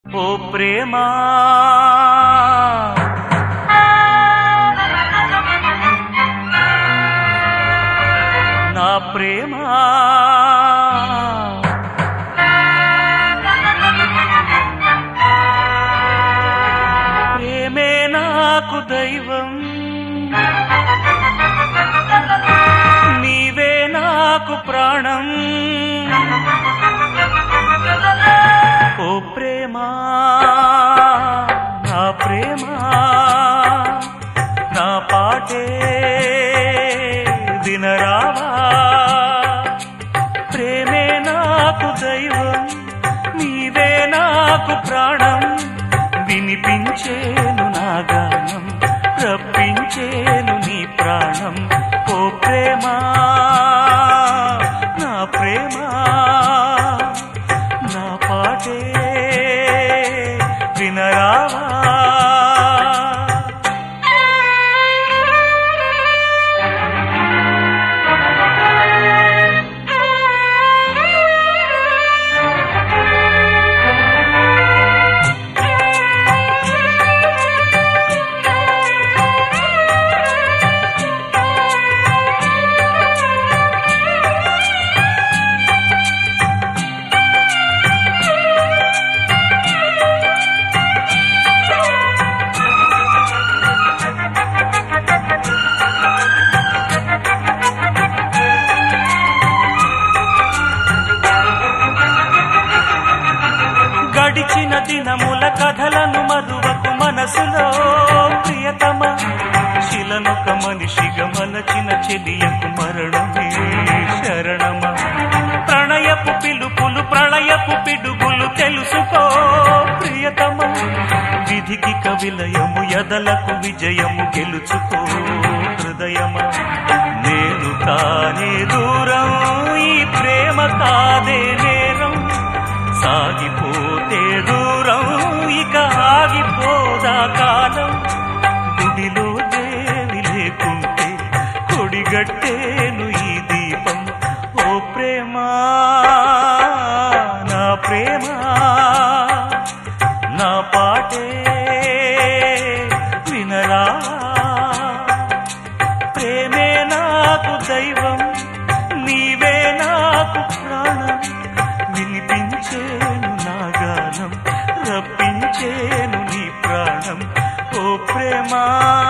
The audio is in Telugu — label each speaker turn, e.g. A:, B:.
A: ఓ ప్రేమా నా ప్రేమా ప్రేమే నాకు దైవం నీవే నాకు ప్రాణం ఓ ప్రేమా నా ప్రేమా నా పాటే వినరావా ప్రేమే నాకు దైవం నీవే నాకు ప్రాణం వినిపించేను నా గానం రప్పించేను నీ ప్రాణం ఓ ప్రేమా నా ప్రేమా నా పాటే వినరావా గడిచిన దినముల కథలను మరువకు మనసులో ప్రియతమ శిలనొక మనిషిగా మలచిన చెలియకు మరణమే శరణమ ప్రణయపు పిలుపులు ప్రళయపు పిడుగులు తెలుసుకో ప్రియతమ విధికి కవిలయము ఎదలకు విజయము గెలుచుకో హృదయమ నేను కానే దూరం ఈ ప్రేమ కాదే నేరం సాగిపోతే దూరం ఇక ఆగిపోదా కాలం గుడిలో దేవి లేకుంటే కొడిగట్టేను ఈ దీపం ఓ ప్రేమా నా ప్రేమా నా పాటే వినరా ప్రేమే నాకు దైవం నీవే నాకు ప్రాణం వినిపించేను నా గానం రప్పించేను నీ ప్రాణం ఓ ప్రేమా